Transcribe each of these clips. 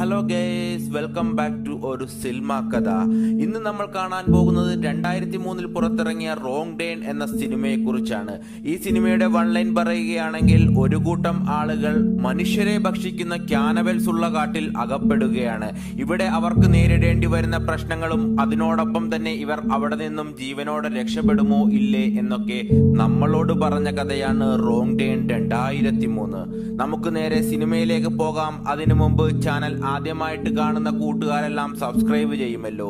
Hello guys welcome back to ഒരു സിനിമ കഥ ഇന്ന് നമ്മൾ കാണാൻ പോകുന്നത് രണ്ടായിരത്തി മൂന്നിൽ പുറത്തിറങ്ങിയ റോങ് ഡേൺ എന്ന സിനിമയെ കുറിച്ചാണ് ഈ സിനിമയുടെ വൺ ലൈൻ പറയുകയാണെങ്കിൽ ഒരു കൂട്ടം ആളുകൾ മനുഷ്യരെ ഭക്ഷിക്കുന്ന ക്യാനബൽസ് ഉള്ള കാട്ടിൽ അകപ്പെടുകയാണ് ഇവിടെ അവർക്ക് നേരിടേണ്ടി വരുന്ന പ്രശ്നങ്ങളും അതിനോടൊപ്പം തന്നെ ഇവർ അവിടെ നിന്നും ജീവനോടെ രക്ഷപ്പെടുമോ ഇല്ലേ എന്നൊക്കെ നമ്മളോട് പറഞ്ഞ കഥയാണ് റോങ് ഡേൺ രണ്ടായിരത്തി മൂന്ന് നമുക്ക് നേരെ സിനിമയിലേക്ക് പോകാം അതിനു മുമ്പ് ചാനൽ ആദ്യമായിട്ട് കാണുന്ന കൂട്ടുകാരെല്ലാം സബ്സ്ക്രൈബ് ചെയ്യുമല്ലോ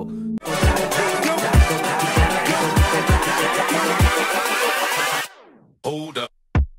Hold up.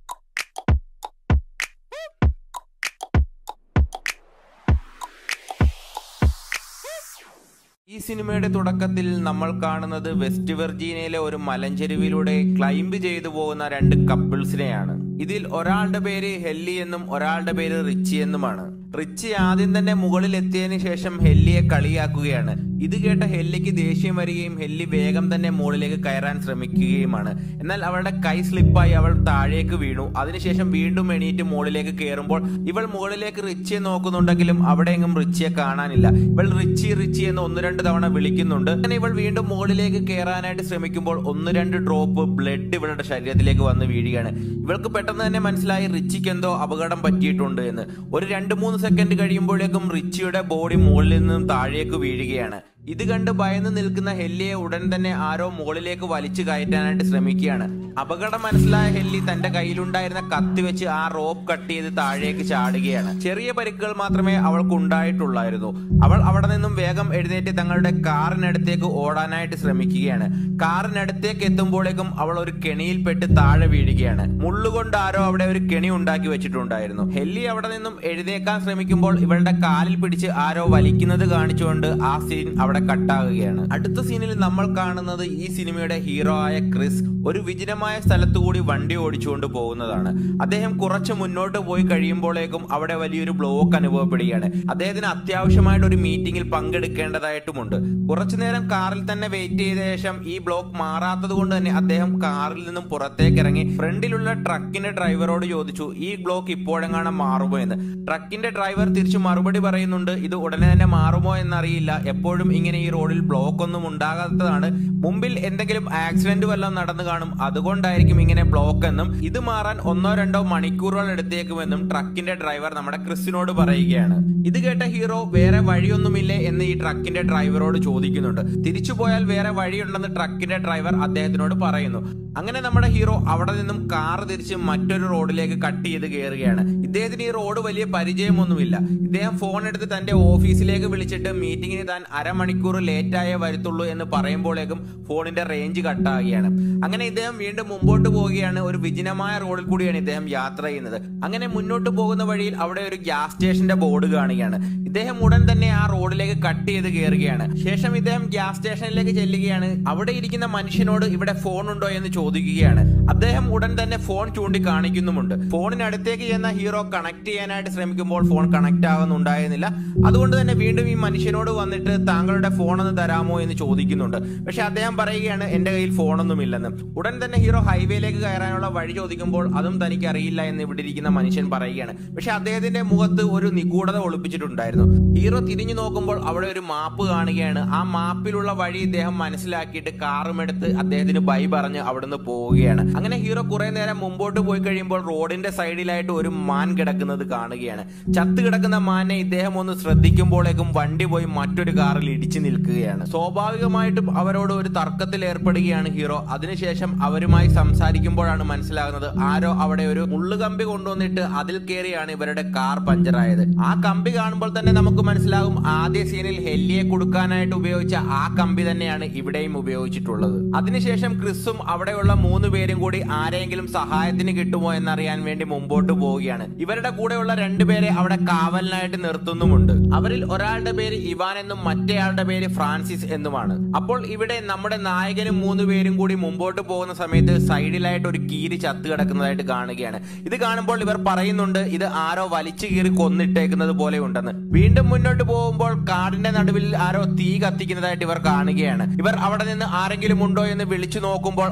ഈ സിനിമയുടെ തുടക്കത്തിൽ നമ്മൾ കാണുന്നത് വെസ്റ്റ് വെർജീനിയയിലെ ഒരു മലഞ്ചെരുവിലൂടെ ക്ലൈംബ് ചെയ്തു പോകുന്ന രണ്ട് കപ്പിൾസിനെയാണ് ഇതിൽ ഒരാളുടെ പേര് ഹെല്ലി എന്നും ഒരാളുടെ പേര് റിച്ചി എന്നുമാണ് റിച്ചി ആദ്യം തന്നെ മുകളിൽ എത്തിയതിനു ശേഷം ഹെല്ലിയെ കളിയാക്കുകയാണ് ഇത് കേട്ട ഹെല്ലിക്ക് ദേഷ്യം വരികയും ഹെല്ലി വേഗം തന്നെ മുകളിലേക്ക് കയറാൻ ശ്രമിക്കുകയുമാണ് എന്നാൽ അവളുടെ കൈ സ്ലിപ്പായി അവൾ താഴേക്ക് വീണു അതിനുശേഷം വീണ്ടും എണീറ്റ് മുകളിലേക്ക് കയറുമ്പോൾ ഇവൾ മുകളിലേക്ക് റിച്ചിയെ നോക്കുന്നുണ്ടെങ്കിലും അവിടെ എങ്ങും റിച്ചിയെ കാണാനില്ല ഇവൾ റിച്ചി റിച്ചി എന്ന് ഒന്ന് രണ്ട് തവണ വിളിക്കുന്നുണ്ട് അങ്ങനെ ഇവൾ വീണ്ടും മുകളിലേക്ക് കയറാനായിട്ട് ശ്രമിക്കുമ്പോൾ ഒന്ന് രണ്ട് ഡ്രോപ്പ് ബ്ലഡ് ഇവളുടെ ശരീരത്തിലേക്ക് വന്ന് വീഴുകയാണ് ഇവൾക്ക് പെട്ടെന്ന് തന്നെ മനസ്സിലായി റിച്ചിക്ക് എന്തോ അപകടം പറ്റിയിട്ടുണ്ട് എന്ന് ഒരു രണ്ട് മൂന്ന് സെക്കൻഡ് കഴിയുമ്പോഴേക്കും റിച്ചിയുടെ ബോഡി മുകളിൽ നിന്നും താഴേക്ക് വീഴുകയാണ് ഇത് കണ്ട് ഭയന്ന് നിൽക്കുന്ന ഹെല്ലിയെ ഉടൻ തന്നെ ആരോ മുകളിലേക്ക് വലിച്ചു കയറ്റാനായിട്ട് ശ്രമിക്കുകയാണ് അപകടം മനസ്സിലായ ഹെല്ലി തന്റെ കയ്യിലുണ്ടായിരുന്ന കത്തി വെച്ച് ആ റോപ്പ് കട്ട് ചെയ്ത് താഴേക്ക് ചാടുകയാണ് ചെറിയ പരിക്കുകൾ മാത്രമേ അവൾക്ക് ഉണ്ടായിട്ടുള്ളായിരുന്നു അവൾ അവിടെ നിന്നും വേഗം എഴുന്നേറ്റ് തങ്ങളുടെ കാറിനടുത്തേക്ക് ഓടാനായിട്ട് ശ്രമിക്കുകയാണ് കാറിനടുത്തേക്ക് എത്തുമ്പോഴേക്കും അവൾ ഒരു കെണിയിൽപ്പെട്ട് താഴെ വീഴുകയാണ് മുള്ളുകൊണ്ട് ആരോ അവിടെ ഒരു കെണി ഉണ്ടാക്കി വെച്ചിട്ടുണ്ടായിരുന്നു ഹെല്ലി അവിടെ നിന്നും എഴുന്നേക്കാൻ ശ്രമിക്കുമ്പോൾ ഇവളുടെ കാലിൽ പിടിച്ച് ആരോ വലിക്കുന്നത് കാണിച്ചുകൊണ്ട് ആ സീൻ അവിടെ കട്ടാകുകയാണ് അടുത്ത സീനിൽ നമ്മൾ കാണുന്നത് ഈ സിനിമയുടെ ഹീറോ ആയ ക്രിസ് ഒരു വിജനമായ സ്ഥലത്തു കൂടി വണ്ടി ഓടിച്ചുകൊണ്ട് പോകുന്നതാണ് അദ്ദേഹം കുറച്ച് മുന്നോട്ട് പോയി കഴിയുമ്പോഴേക്കും അവിടെ വലിയൊരു ബ്ലോക്ക് അനുഭവപ്പെടുകയാണ് അദ്ദേഹത്തിന് അത്യാവശ്യമായിട്ട് ഒരു മീറ്റിംഗിൽ പങ്കെടുക്കേണ്ടതായിട്ടുമുണ്ട് കുറച്ചു നേരം കാറിൽ തന്നെ വെയിറ്റ് ചെയ്ത ശേഷം ഈ ബ്ലോക്ക് മാറാത്തത് കൊണ്ട് തന്നെ അദ്ദേഹം കാറിൽ നിന്നും പുറത്തേക്ക് ഇറങ്ങി ഫ്രണ്ടിലുള്ള ട്രക്കിന്റെ ഡ്രൈവറോട് ചോദിച്ചു ഈ ബ്ലോക്ക് ഇപ്പോഴെങ്ങാണ് മാറുമോ എന്ന് ട്രക്കിന്റെ ഡ്രൈവർ തിരിച്ചു മറുപടി പറയുന്നുണ്ട് ഇത് ഉടനെ തന്നെ മാറുമോ എന്നറിയില്ല എപ്പോഴും ഇങ്ങനെ ഈ റോഡിൽ ബ്ലോക്ക് ഒന്നും ഉണ്ടാകാത്തതാണ് മുമ്പിൽ എന്തെങ്കിലും ആക്സിഡന്റ് വല്ലതും നടന്നു കാണും അതുകൊണ്ടായിരിക്കും ഇങ്ങനെ ബ്ലോക്ക് എന്നും ഇത് മാറാൻ ഒന്നോ രണ്ടോ മണിക്കൂറുകൾ എടുത്തേക്കുമെന്നും ട്രക്കിന്റെ ഡ്രൈവർ നമ്മുടെ ക്രിസ്റ്റിനോട് പറയുകയാണ് ഇത് കേട്ട ഹീറോ വേറെ വഴിയൊന്നുമില്ലേ എന്ന് ഈ ട്രക്കിന്റെ ഡ്രൈവറോട് ചോദിക്കുന്നുണ്ട് തിരിച്ചു പോയാൽ വേറെ വഴിയുണ്ടെന്ന് ട്രക്കിന്റെ ഡ്രൈവർ അദ്ദേഹത്തിനോട് പറയുന്നു അങ്ങനെ നമ്മുടെ ഹീറോ അവിടെ നിന്നും കാർ തിരിച്ച് മറ്റൊരു റോഡിലേക്ക് കട്ട് ചെയ്ത് കയറുകയാണ് ഇദ്ദേഹത്തിന് ഈ റോഡ് വലിയ പരിചയമൊന്നുമില്ല ഇദ്ദേഹം ഫോൺ എടുത്ത് തന്റെ ഓഫീസിലേക്ക് വിളിച്ചിട്ട് മീറ്റിംഗിന് താൻ അരമണിക്കൂർ ലേറ്റായേ വരത്തുള്ളൂ എന്ന് പറയുമ്പോഴേക്കും ഫോണിന്റെ റേഞ്ച് കട്ടാകുകയാണ് അങ്ങനെ ഇദ്ദേഹം വീണ്ടും മുമ്പോട്ട് പോവുകയാണ് ഒരു വിജനമായ റോഡിൽ കൂടിയാണ് ഇദ്ദേഹം യാത്ര ചെയ്യുന്നത് അങ്ങനെ മുന്നോട്ട് പോകുന്ന വഴിയിൽ അവിടെ ഒരു ഗ്യാസ് സ്റ്റേഷന്റെ ബോർഡ് കാണുകയാണ് ഇദ്ദേഹം ഉടൻ തന്നെ ആ റോഡിലേക്ക് കട്ട് ചെയ്ത് കയറുകയാണ് ശേഷം ഇദ്ദേഹം ഗ്യാസ് സ്റ്റേഷനിലേക്ക് ചെല്ലുകയാണ് അവിടെ ഇരിക്കുന്ന മനുഷ്യനോട് ഇവിടെ ഫോൺ ഉണ്ടോ എന്ന് ചോദിക്കുകയാണ് അദ്ദേഹം ഉടൻ തന്നെ ഫോൺ ചൂണ്ടി കാണിക്കുന്നുമുണ്ട് ഫോണിനടുത്തേക്ക് ചെന്ന ഹീറോ കണക്ട് ചെയ്യാനായിട്ട് ശ്രമിക്കുമ്പോൾ ഫോൺ കണക്ട് ആകുന്നുണ്ടായിരുന്നില്ല അതുകൊണ്ട് തന്നെ വീണ്ടും ഈ മനുഷ്യനോട് വന്നിട്ട് താങ്കളുടെ ഫോൺ ഒന്ന് തരാമോ എന്ന് ചോദിക്കുന്നുണ്ട് പക്ഷെ അദ്ദേഹം പറയുകയാണ് എന്റെ കയ്യിൽ ഫോണൊന്നുമില്ലെന്ന് ഉടൻ തന്നെ ഹീറോ ഹൈവേയിലേക്ക് കയറാനുള്ള വഴി ചോദിക്കുമ്പോൾ അതും തനിക്ക് അറിയില്ല എന്ന് ഇവിടെ ഇരിക്കുന്ന മനുഷ്യൻ പറയുകയാണ് പക്ഷെ അദ്ദേഹത്തിന്റെ മുഖത്ത് ഒരു നിഗൂഢത ഒളിപ്പിച്ചിട്ടുണ്ടായിരുന്നു ഹീറോ തിരിഞ്ഞു നോക്കുമ്പോൾ അവിടെ ഒരു മാപ്പ് കാണുകയാണ് ആ മാപ്പിലുള്ള വഴി ഇദ്ദേഹം മനസ്സിലാക്കിയിട്ട് കാറും എടുത്ത് അദ്ദേഹത്തിന് ബൈ പറഞ്ഞ് അവിടുന്ന് പോവുകയാണ് അങ്ങനെ ഹീറോ കുറെ നേരം മുമ്പോട്ട് പോയി കഴിയുമ്പോൾ റോഡിന്റെ സൈഡിലായിട്ട് ഒരു മാൻ കിടക്കുന്നത് കാണുകയാണ് ചത്ത് കിടക്കുന്ന മാനെ ഇദ്ദേഹം ഒന്ന് ശ്രദ്ധിക്കുമ്പോഴേക്കും വണ്ടി പോയി മറ്റൊരു കാറിൽ ഇടിച്ചു നിൽക്കുകയാണ് സ്വാഭാവികമായിട്ടും അവരോട് ഒരു തർക്കത്തിൽ ഏർപ്പെടുകയാണ് ഹീറോ അതിനുശേഷം അവരുമായി സംസാരിക്കുമ്പോഴാണ് മനസ്സിലാകുന്നത് ആരോ അവിടെ ഒരു മുള്ളുകമ്പി കൊണ്ടുവന്നിട്ട് അതിൽ കയറിയാണ് ഇവരുടെ കാർ പഞ്ചറായത് ആ കമ്പി കാണുമ്പോൾ തന്നെ നമുക്ക് മനസ്സിലാകും ആദ്യ സീനിൽ ഹെല്ലിയെ കൊടുക്കാനായിട്ട് ഉപയോഗിച്ച ആ കമ്പി തന്നെയാണ് ഇവിടെയും ഉപയോഗിച്ചിട്ടുള്ളത് അതിനുശേഷം ക്രിസും അവിടെയുള്ള മൂന്ന് പേരും കൂടി ആരെങ്കിലും സഹായത്തിന് കിട്ടുമോ എന്നറിയാൻ വേണ്ടി മുമ്പോട്ട് പോവുകയാണ് ഇവരുടെ കൂടെയുള്ള രണ്ടുപേരെ അവിടെ കാവലിനായിട്ട് നിർത്തുന്നുമുണ്ട് അവരിൽ ഒരാളുടെ പേര് ഇവാൻ എന്നും മറ്റേയാളുടെ പേര് ഫ്രാൻസിസ് എന്നുമാണ് അപ്പോൾ ഇവിടെ നമ്മുടെ നായകനും മൂന്ന് പേരും കൂടി മുമ്പോട്ട് പോകുന്ന സമയത്ത് സൈഡിലായിട്ട് ഒരു കീരി ചത്ത് കിടക്കുന്നതായിട്ട് കാണുകയാണ് ഇത് കാണുമ്പോൾ ഇവർ പറയുന്നുണ്ട് ഇത് ആരോ വലിച്ചു കീറി കൊന്നിട്ടേക്കുന്നത് പോലെ ഉണ്ടെന്ന് വീണ്ടും മുന്നോട്ട് പോകുമ്പോൾ കാടിന്റെ നടുവിൽ ആരോ തീ കത്തിക്കുന്നതായിട്ട് ഇവർ കാണുകയാണ് ഇവർ അവിടെ നിന്ന് ആരെങ്കിലും ഉണ്ടോ എന്ന് വിളിച്ചു നോക്കുമ്പോൾ അവിടെ നിന്ന്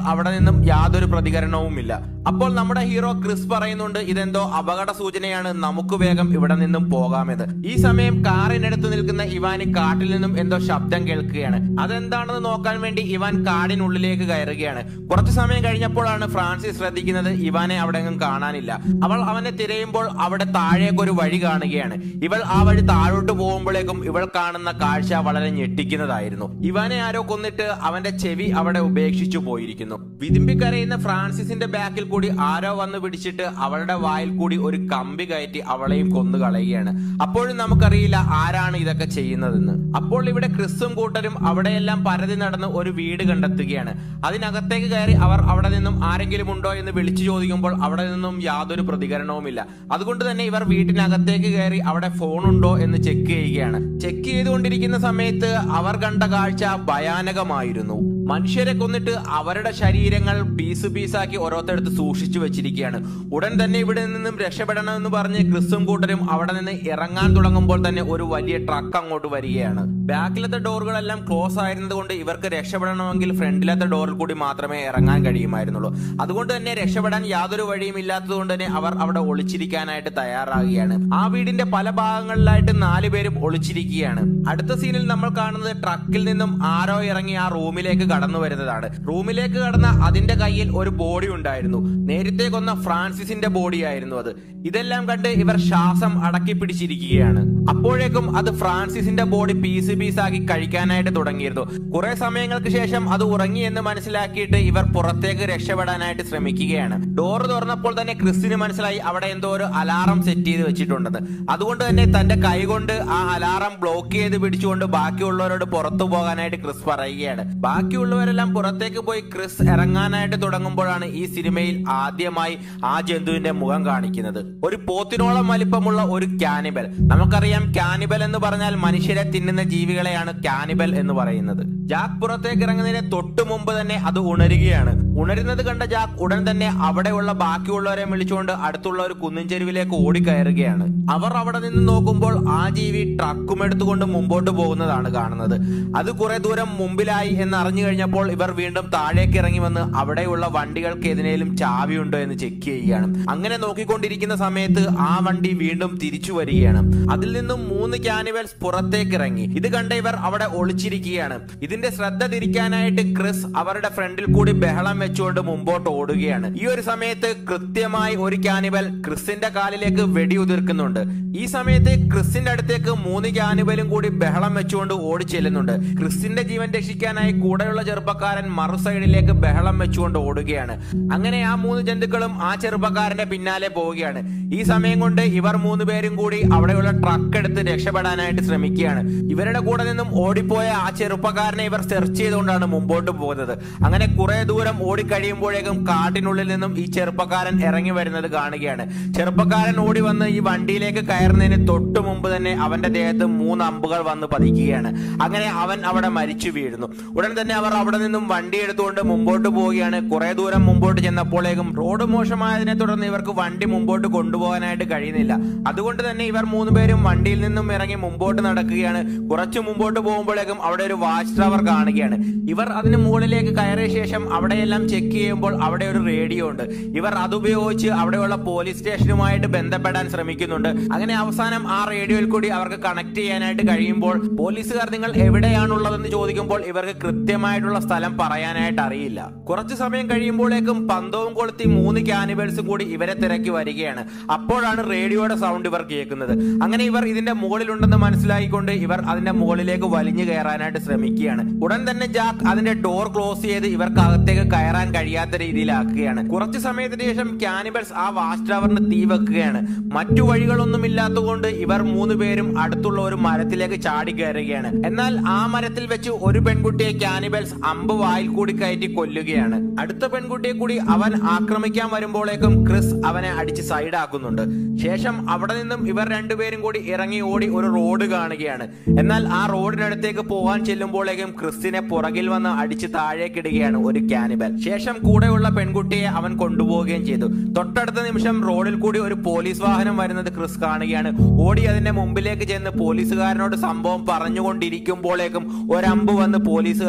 നിന്നും യാതൊരു പ്രതികരണവുമില്ല അപ്പോൾ നമ്മുടെ ഹീറോ ക്രിസ് പറയുന്നുണ്ട് ഇതെന്തോ അപകട സൂചനയാണ് നമുക്ക് വേഗം ഇവിടെ നിന്നും പോകാമെന്ന് ഈ സമയം കാറിനടുത്ത് നിൽക്കുന്ന ഇവാന് കാട്ടിൽ നിന്നും എന്തോ ശബ്ദം കേൾക്കുകയാണ് അതെന്താണെന്ന് നോക്കാൻ വേണ്ടി ഇവാൻ കാടിനുള്ളിലേക്ക് കയറുകയാണ് കുറച്ചു സമയം കഴിഞ്ഞപ്പോഴാണ് ഫ്രാൻസിസ് ശ്രദ്ധിക്കുന്നത് ഇവാനെ അവിടെ എങ്ങും കാണാനില്ല അവൾ അവനെ തിരയുമ്പോൾ അവിടെ താഴേക്ക് ഒരു വഴി കാണുകയാണ് ഇവൾ ആ വഴി താഴോട്ട് പോകുമ്പോഴേക്കും ഇവൾ കാണുന്ന കാഴ്ച വളരെ ഞെട്ടിക്കുന്നതായിരുന്നു ഇവാനെ ആരോ കൊന്നിട്ട് അവന്റെ ചെവി അവിടെ ഉപേക്ഷിച്ചു പോയിരിക്കുന്നു വിതുമ്പിക്കരയുന്ന ഫ്രാൻസിസിന്റെ ബാക്കിൽ കൂടി ആരോ വന്ന് പിടിച്ചിട്ട് അവളുടെ വായിൽ കൂടി ഒരു കമ്പി കയറ്റി അവളെയും കൊന്നു കളയുകയാണ് അപ്പോഴും നമുക്കറിയില്ല ആരാണ് ഇതൊക്കെ ചെയ്യുന്നതെന്ന് അപ്പോൾ ഇവിടെ ക്രിസ്തും കൂട്ടരും അവിടെയെല്ലാം പരതി നടന്ന് ഒരു വീട് കണ്ടെത്തുകയാണ് അതിനകത്തേക്ക് കയറി അവർ അവിടെ നിന്നും ആരെങ്കിലും ഉണ്ടോ എന്ന് വിളിച്ചു ചോദിക്കുമ്പോൾ അവിടെ നിന്നും യാതൊരു പ്രതികരണവുമില്ല അതുകൊണ്ട് തന്നെ ഇവർ വീട്ടിനകത്തേക്ക് കയറി അവിടെ ഫോൺ ഉണ്ടോ എന്ന് ചെക്ക് ചെയ്യുകയാണ് ചെക്ക് ചെയ്തുകൊണ്ടിരിക്കുന്ന സമയത്ത് അവർ കണ്ട കാഴ്ച ഭയാനകമായിരുന്നു മനുഷ്യരെ കൊന്നിട്ട് അവരുടെ ശരീരങ്ങൾ പീസ് പീസാക്കി ഓരോരുത്തടുത്ത് സൂക്ഷിച്ചു വെച്ചിരിക്കുകയാണ് ഉടൻ തന്നെ ഇവിടെ നിന്നും രക്ഷപ്പെടണമെന്ന് പറഞ്ഞ് ക്രിസ്തും കൂട്ടരും അവിടെ നിന്ന് ഇറങ്ങാൻ തുടങ്ങുമ്പോൾ തന്നെ ഒരു വലിയ ട്രക്ക് അങ്ങോട്ട് വരികയാണ് ബാക്കിലത്തെ ഡോറുകളെല്ലാം ക്ലോസ് ആയിരുന്നത് കൊണ്ട് ഇവർക്ക് രക്ഷപ്പെടണമെങ്കിൽ ഫ്രണ്ടിലത്തെ ഡോറിൽ കൂടി മാത്രമേ ഇറങ്ങാൻ കഴിയുമായിരുന്നുള്ളൂ അതുകൊണ്ട് തന്നെ രക്ഷപ്പെടാൻ യാതൊരു വഴിയും ഇല്ലാത്തത് കൊണ്ട് തന്നെ അവർ അവിടെ ഒളിച്ചിരിക്കാനായിട്ട് തയ്യാറാകുകയാണ് ആ വീടിന്റെ പല ഭാഗങ്ങളിലായിട്ട് നാല് പേരും ഒളിച്ചിരിക്കുകയാണ് അടുത്ത സീനിൽ നമ്മൾ കാണുന്നത് ട്രക്കിൽ നിന്നും ആരോ ഇറങ്ങി ആ റൂമിലേക്ക് കടന്നു വരുന്നതാണ് റൂമിലേക്ക് കടന്ന അതിന്റെ കയ്യിൽ ഒരു ബോഡി ഉണ്ടായിരുന്നു നേരത്തെ കൊന്ന ഫ്രാൻസിസിന്റെ ബോഡി ആയിരുന്നു അത് ഇതെല്ലാം കണ്ട് ഇവർ ശ്വാസം അടക്കി പിടിച്ചിരിക്കുകയാണ് അപ്പോഴേക്കും അത് ഫ്രാൻസിസിന്റെ ബോഡി പീസ് പീസാക്കി കഴിക്കാനായിട്ട് തുടങ്ങിയിരുന്നു കുറെ സമയങ്ങൾക്ക് ശേഷം അത് ഉറങ്ങി എന്ന് മനസ്സിലാക്കിയിട്ട് ഇവർ പുറത്തേക്ക് രക്ഷപ്പെടാനായിട്ട് ശ്രമിക്കുകയാണ് ഡോർ തുറന്നപ്പോൾ തന്നെ ക്രിസ്റ്റിന് മനസ്സിലായി അവിടെ എന്തോ ഒരു അലാറം സെറ്റ് ചെയ്ത് വെച്ചിട്ടുണ്ടെന്ന് അതുകൊണ്ട് തന്നെ തന്റെ കൈ കൊണ്ട് ആ അലാറം ബ്ലോക്ക് ചെയ്ത് പിടിച്ചുകൊണ്ട് ബാക്കിയുള്ളവരോട് പുറത്തു പോകാനായിട്ട് ക്രിസ് പറയുകയാണ് ബാക്കിയുള്ളവരെല്ലാം പുറത്തേക്ക് പോയി ക്രിസ് ഇറങ്ങാനായിട്ട് തുടങ്ങുമ്പോഴാണ് ഈ സിനിമയിൽ ആദ്യമായി ആ ജന്തുവിന്റെ മുഖം കാണിക്കുന്നത് ഒരു പോത്തിനോളം വലിപ്പമുള്ള ഒരു കാനിബൽ നമുക്കറിയാം കാനിബൽ എന്ന് പറഞ്ഞാൽ മനുഷ്യരെ തിന്നുന്ന ജീവികളെയാണ് കാനിബൽ എന്ന് പറയുന്നത് ജാക്ക് പുറത്തേക്ക് ഇറങ്ങുന്നതിന് തൊട്ടു മുമ്പ് തന്നെ അത് ഉണരുകയാണ് ഉണരുന്നത് കണ്ട ജാക്ക് ഉടൻ തന്നെ അവിടെയുള്ള ബാക്കിയുള്ളവരെ വിളിച്ചുകൊണ്ട് അടുത്തുള്ള ഒരു കുന്നിൻ ചെരുവിലേക്ക് ഓടിക്കയറുകയാണ് അവർ അവിടെ നിന്ന് നോക്കുമ്പോൾ ആ ജീവി ട്രക്കും എടുത്തുകൊണ്ട് മുമ്പോട്ട് പോകുന്നതാണ് കാണുന്നത് അത് കുറെ ദൂരം മുമ്പിലായി എന്ന് അറിഞ്ഞു കഴിഞ്ഞപ്പോൾ ഇവർ വീണ്ടും താഴേക്ക് ഇറങ്ങി വന്ന് അവിടെയുള്ള വണ്ടികൾക്ക് ഏതിനേലും ചാവിയുണ്ടോ എന്ന് ചെക്ക് ചെയ്യുകയാണ് അങ്ങനെ നോക്കിക്കൊണ്ടിരിക്കുന്ന സമയത്ത് ആ വണ്ടി വീണ്ടും തിരിച്ചു വരികയാണ് അതിൽ നിന്നും മൂന്ന് ക്യാനിവൽസ് പുറത്തേക്ക് ഇറങ്ങി ഇത് കണ്ട ഇവർ അവിടെ ഒളിച്ചിരിക്കുകയാണ് ഇതിന്റെ ശ്രദ്ധ തിരിക്കാനായിട്ട് ക്രിസ് അവരുടെ ഫ്രണ്ടിൽ കൂടി ബഹളം വെച്ചുകൊണ്ട് മുമ്പോട്ട് ഓടുകയാണ് ഈ ഒരു സമയത്ത് കൃത്യമായി ഒരു ക്യാനിബൽ ക്രിസിന്റെ കാലിലേക്ക് വെടിയുതിർക്കുന്നുണ്ട് ഈ സമയത്ത് ക്രിസിന്റെ അടുത്തേക്ക് മൂന്ന് ക്യാനിബലും കൂടി ബഹളം വെച്ചുകൊണ്ട് ഓടി ചെല്ലുന്നുണ്ട് ക്രിസിന്റെ ജീവൻ രക്ഷിക്കാനായി കൂടെയുള്ള ചെറുപ്പക്കാരൻ മറു സൈഡിലേക്ക് ബഹളം വെച്ചുകൊണ്ട് ഓടുകയാണ് അങ്ങനെ ആ മൂന്ന് ജന്തുക്കളും ആ ചെറുപ്പക്കാരന്റെ പിന്നാലെ പോവുകയാണ് ഈ സമയം കൊണ്ട് ഇവർ മൂന്ന് പേരും കൂടി അവിടെയുള്ള ട്രക്ക് എടുത്ത് രക്ഷപ്പെടാനായിട്ട് ശ്രമിക്കുകയാണ് ഇവരുടെ കൂടെ നിന്നും ഓടിപ്പോയ ആ ചെറുപ്പക്കാരനെ ഇവർ സെർച്ച് ചെയ്തുകൊണ്ടാണ് മുമ്പോട്ട് പോകുന്നത് അങ്ങനെ കുറെ ദൂരം ഓടിക്കഴിയുമ്പോഴേക്കും കാട്ടിനുള്ളിൽ നിന്നും ഈ ചെറുപ്പക്കാരൻ ഇറങ്ങി വരുന്നത് കാണുകയാണ് ചെറുപ്പക്കാരൻ ഓടി വന്ന് ഈ വണ്ടിയിലേക്ക് കയറുന്നതിന് തൊട്ടു മുമ്പ് തന്നെ അവന്റെ ദേഹത്ത് മൂന്ന് അമ്പുകൾ വന്ന് പതിക്കുകയാണ് അങ്ങനെ അവൻ അവിടെ മരിച്ചു വീഴുന്നു ഉടൻ തന്നെ അവർ അവിടെ നിന്നും വണ്ടി എടുത്തുകൊണ്ട് മുമ്പോട്ട് പോവുകയാണ് കുറെ ദൂരം മുമ്പോട്ട് ചെന്നപ്പോഴേക്കും റോഡ് മോശമായതിനെ തുടർന്ന് ഇവർക്ക് വണ്ടി മുമ്പോട്ട് കൊണ്ടുപോകാനായിട്ട് കഴിയുന്നില്ല അതുകൊണ്ട് തന്നെ ഇവർ മൂന്നുപേരും വണ്ടിയിൽ നിന്നും ഇറങ്ങി മുമ്പോട്ട് നടക്കുകയാണ് കുറച്ചു മുമ്പോട്ട് പോകുമ്പോഴേക്കും അവിടെ ഒരു വാച്ച് ടവർ കാണുകയാണ് ഇവർ അതിന് മുകളിലേക്ക് കയറിയ ശേഷം അവിടെയെല്ലാം ചെക്ക് ചെയ്യുമ്പോൾ അവിടെ ഒരു റേഡിയോ ഉണ്ട് ഇവർ അതുപയോഗിച്ച് അവിടെയുള്ള പോലീസ് സ്റ്റേഷനുമായിട്ട് ബന്ധപ്പെടാൻ ശ്രമിക്കുന്നുണ്ട് അങ്ങനെ അവസാനം ആ റേഡിയോയിൽ കൂടി അവർക്ക് കണക്ട് ചെയ്യാനായിട്ട് കഴിയുമ്പോൾ പോലീസുകാർ നിങ്ങൾ എവിടെയാണുള്ളതെന്ന് ചോദിക്കുമ്പോൾ ഇവർക്ക് കൃത്യമായിട്ടുള്ള സ്ഥലം പറയാനായിട്ട് അറിയില്ല കുറച്ചു സമയം കഴിയുമ്പോഴേക്കും പന്തവും കൊളുത്തി മൂന്ന് ക്യാനിബൽസും കൂടി ഇവരെ തിരക്കി വരികയാണ് അപ്പോഴാണ് റേഡിയോയുടെ സൗണ്ട് ഇവർ കേൾക്കുന്നത് അങ്ങനെ ഇവർ ഇതിന്റെ മുകളിലുണ്ടെന്ന് മനസ്സിലാക്കിക്കൊണ്ട് ഇവർ അതിന്റെ മുകളിലേക്ക് വലിഞ്ഞു കയറാനായിട്ട് ശ്രമിക്കുകയാണ് ഉടൻ തന്നെ ജാക്ക് അതിന്റെ ഡോർ ക്ലോസ് ചെയ്ത് ഇവർക്ക് അകത്തേക്ക് കയറാൻ കഴിയാത്ത രീതിയിലാക്കുകയാണ് കുറച്ചു സമയത്തിന് ശേഷം കാനിബൽസ് ആ വാച്ച് ടവറിന് തീ വെക്കുകയാണ് മറ്റു വഴികളൊന്നും ഇല്ലാത്തതുകൊണ്ട് ഇവർ മൂന്ന് പേരും അടുത്തുള്ള ഒരു മരത്തിലേക്ക് ചാടി കയറുകയാണ് എന്നാൽ ആ മരത്തിൽ വെച്ച് ഒരു പെൺകുട്ടിയെ കാനിബൽസ് അമ്പ് വായിൽ കൂടി കയറ്റി കൊല്ലുകയാണ് അടുത്ത പെൺകുട്ടിയെ കൂടി അവൻ ആക്രമിക്കാൻ വരുമ്പോഴേക്കും ക്രിസ് അവനെ അടിച്ച് സൈഡാക്കുന്നുണ്ട് ശേഷം അവിടെ നിന്നും ഇവർ രണ്ടുപേരും കൂടി ഇറങ്ങി ഓടി ഒരു റോഡ് കാണുകയാണ് എന്നാൽ ആ റോഡിനടുത്തേക്ക് പോകാൻ ചെല്ലുമ്പോഴേക്കും ക്രിസ്റ്റിനെ പുറകിൽ വന്ന് അടിച്ച് താഴേക്കിടുകയാണ് ഒരു കാനിബൽ ശേഷം കൂടെയുള്ള പെൺകുട്ടിയെ അവൻ കൊണ്ടുപോവുകയും ചെയ്തു തൊട്ടടുത്ത നിമിഷം റോഡിൽ കൂടി ഒരു പോലീസ് വാഹനം വരുന്നത് ക്രിസ് കാണുകയാണ് ഓടി അതിന്റെ മുമ്പിലേക്ക് ചെന്ന് പോലീസുകാരനോട് സംഭവം പറഞ്ഞുകൊണ്ടിരിക്കുമ്പോഴേക്കും ഒരമ്പ് വന്ന് പോലീസുകാരനെ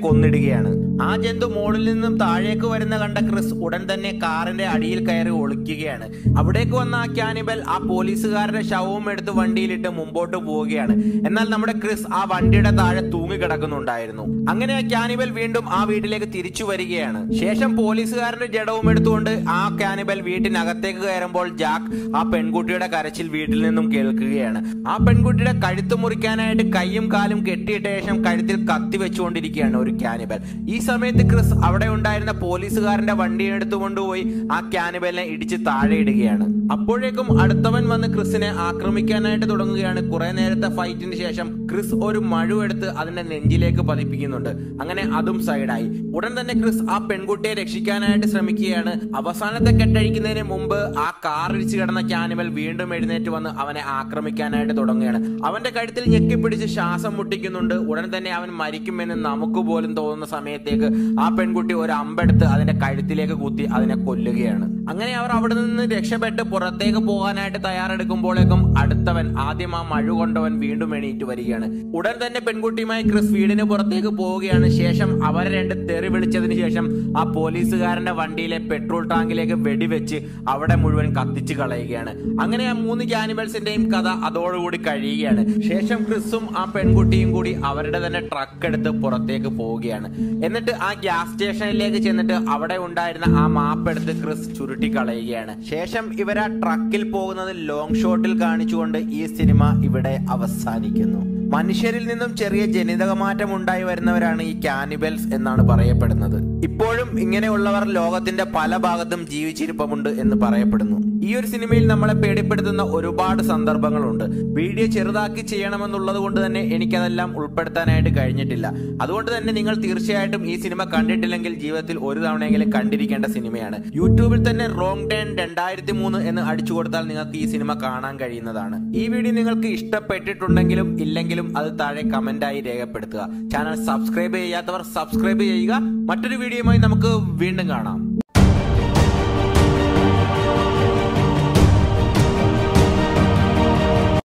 കൊന്നിടുകയാണ് ആ ജന്തു മോളിൽ നിന്നും താഴേക്ക് വരുന്ന കണ്ട ക്രിസ് ഉടൻ തന്നെ കാറിന്റെ അടിയിൽ കയറി ഒളിക്കുകയാണ് അവിടേക്ക് വന്ന ആ ക്യാനിബൽ ആ പോലീസുകാരുടെ ശവവും എടുത്ത് വണ്ടിയിലിട്ട് മുമ്പോട്ട് പോവുകയാണ് എന്നാൽ നമ്മുടെ ക്രിസ് ആ വണ്ടിയുടെ താഴെ തൂങ്ങി കിടക്കുന്നുണ്ടായിരുന്നു അങ്ങനെ ആ ക്യാനിബൽ വീണ്ടും ആ വീട്ടിലേക്ക് തിരിച്ചു വരികയാണ് ശേഷം പോലീസുകാരന്റെ ജഡവും എടുത്തുകൊണ്ട് ആ ക്യാനിബൽ വീട്ടിനകത്തേക്ക് കയറുമ്പോൾ ജാക്ക് ആ പെൺകുട്ടിയുടെ കരച്ചിൽ വീട്ടിൽ നിന്നും കേൾക്കുകയാണ് ആ പെൺകുട്ടിയുടെ കഴുത്ത് മുറിക്കാനായിട്ട് കൈയും കാലും കെട്ടിയിട്ട ശേഷം കഴുത്തിൽ കത്തി വെച്ചുകൊണ്ടിരിക്കുകയാണ് ഒരു ക്യാനിബൽ ഈ സമയത്ത് ക്രിസ് അവിടെ ഉണ്ടായിരുന്ന പോലീസുകാരന്റെ വണ്ടി എടുത്തുകൊണ്ടുപോയി ആ ക്യാനിബലിനെ ഇടിച്ച് താഴെ ഇടുകയാണ് അപ്പോഴേക്കും അടുത്തവൻ വന്ന് ക്രിസിനെ ആക്രമിക്കാനായിട്ട് തുടങ്ങുകയാണ് കുറെ നേരത്തെ ഫൈറ്റിന് ശേഷം ക്രിസ് ഒരു മഴു എടുത്ത് അതിന്റെ നെഞ്ചിലേക്ക് പതിപ്പിക്കുന്നുണ്ട് അങ്ങനെ അതും സൈഡായി ഉടൻ തന്നെ ക്രിസ് ആ പെൺകുട്ടിയെ രക്ഷിക്കാനായിട്ട് ശ്രമിക്കുകയാണ് അവസാനത്തെ കെട്ടഴിക്കുന്നതിന് മുമ്പ് ആ കാർ ഇടിച്ചു കിടന്ന ക്യാനിമൽ വീണ്ടും എഴുന്നേറ്റ് വന്ന് അവനെ ആക്രമിക്കാനായിട്ട് തുടങ്ങുകയാണ് അവന്റെ കഴുത്തിൽ ഞെക്കിപ്പിടിച്ച് ശ്വാസം മുട്ടിക്കുന്നുണ്ട് ഉടൻ തന്നെ അവൻ മരിക്കുമെന്ന് നമുക്ക് പോലും തോന്നുന്ന സമയത്തേക്ക് ആ പെൺകുട്ടി ഒരു അമ്പെടുത്ത് അതിന്റെ കഴുത്തിലേക്ക് കുത്തി അതിനെ കൊല്ലുകയാണ് അങ്ങനെ അവർ അവിടെ നിന്ന് രക്ഷപ്പെട്ട് പുറത്തേക്ക് പോകാനായിട്ട് തയ്യാറെടുക്കുമ്പോഴേക്കും അടുത്തവൻ ആദ്യം ആ മഴ കൊണ്ടവൻ വീണ്ടും എണീറ്റ് വരികയാണ് ഉടൻ തന്നെ പെൺകുട്ടിയുമായി ക്രിസ് വീടിന് പുറത്തേക്ക് പോവുകയാണ് ശേഷം അവരെ രണ്ട് തെറി വിളിച്ചതിന് ശേഷം ആ പോലീസുകാരന്റെ വണ്ടിയിലെ പെട്രോൾ ടാങ്കിലേക്ക് വെടിവെച്ച് അവിടെ മുഴുവൻ കത്തിച്ച് കളയുകയാണ് അങ്ങനെ ആ മൂന്ന് കാനിബൽസിന്റെയും കഥ അതോടുകൂടി കഴിയുകയാണ് ശേഷം ക്രിസും ആ പെൺകുട്ടിയും കൂടി അവരുടെ തന്നെ ട്രക്ക് എടുത്ത് പുറത്തേക്ക് പോവുകയാണ് എന്നിട്ട് ആ ഗ്യാസ് സ്റ്റേഷനിലേക്ക് ചെന്നിട്ട് അവിടെ ഉണ്ടായിരുന്ന ആ മാപ്പ് എടുത്ത് ക്രിസ് ചുരുട്ടി കളയുകയാണ് ശേഷം ഇവർ ആ ട്രക്കിൽ പോകുന്നത് ലോങ് ഷോട്ടിൽ കാണിച്ചുകൊണ്ട് ഈ സിനിമ ഇവിടെ അവസാനിക്കുന്നു മനുഷ്യരിൽ നിന്നും ചെറിയ ജനിതക മാറ്റം ഉണ്ടായി വരുന്നവരാണ് ഈ കാനിബൽസ് എന്നാണ് പറയപ്പെടുന്നത് ഇപ്പോഴും ഇങ്ങനെയുള്ളവർ ലോകത്തിന്റെ പല ഭാഗത്തും ജീവിച്ചിരിപ്പമുണ്ട് എന്ന് പറയപ്പെടുന്നു ഈ ഒരു സിനിമയിൽ നമ്മളെ പേടിപ്പെടുത്തുന്ന ഒരുപാട് സന്ദർഭങ്ങളുണ്ട് വീഡിയോ ചെറുതാക്കി ചെയ്യണമെന്നുള്ളത് കൊണ്ട് തന്നെ എനിക്കതെല്ലാം ഉൾപ്പെടുത്താനായിട്ട് കഴിഞ്ഞിട്ടില്ല അതുകൊണ്ട് തന്നെ നിങ്ങൾ തീർച്ചയായിട്ടും ഈ സിനിമ കണ്ടിട്ടില്ലെങ്കിൽ ജീവിതത്തിൽ ഒരു തവണയെങ്കിലും കണ്ടിരിക്കേണ്ട സിനിമയാണ് യൂട്യൂബിൽ തന്നെ റോങ് ടേൺ രണ്ടായിരത്തി മൂന്ന് എന്ന് അടിച്ചു കൊടുത്താൽ നിങ്ങൾക്ക് ഈ സിനിമ കാണാൻ കഴിയുന്നതാണ് ഈ വീഡിയോ നിങ്ങൾക്ക് ഇഷ്ടപ്പെട്ടിട്ടുണ്ടെങ്കിലും ഇല്ലെങ്കിലും അത് താഴെ കമന്റായി രേഖപ്പെടുത്തുക ചാനൽ സബ്സ്ക്രൈബ് ചെയ്യാത്തവർ സബ്സ്ക്രൈബ് ചെയ്യുക മറ്റൊരു വീഡിയോയുമായി നമുക്ക് വീണ്ടും കാണാം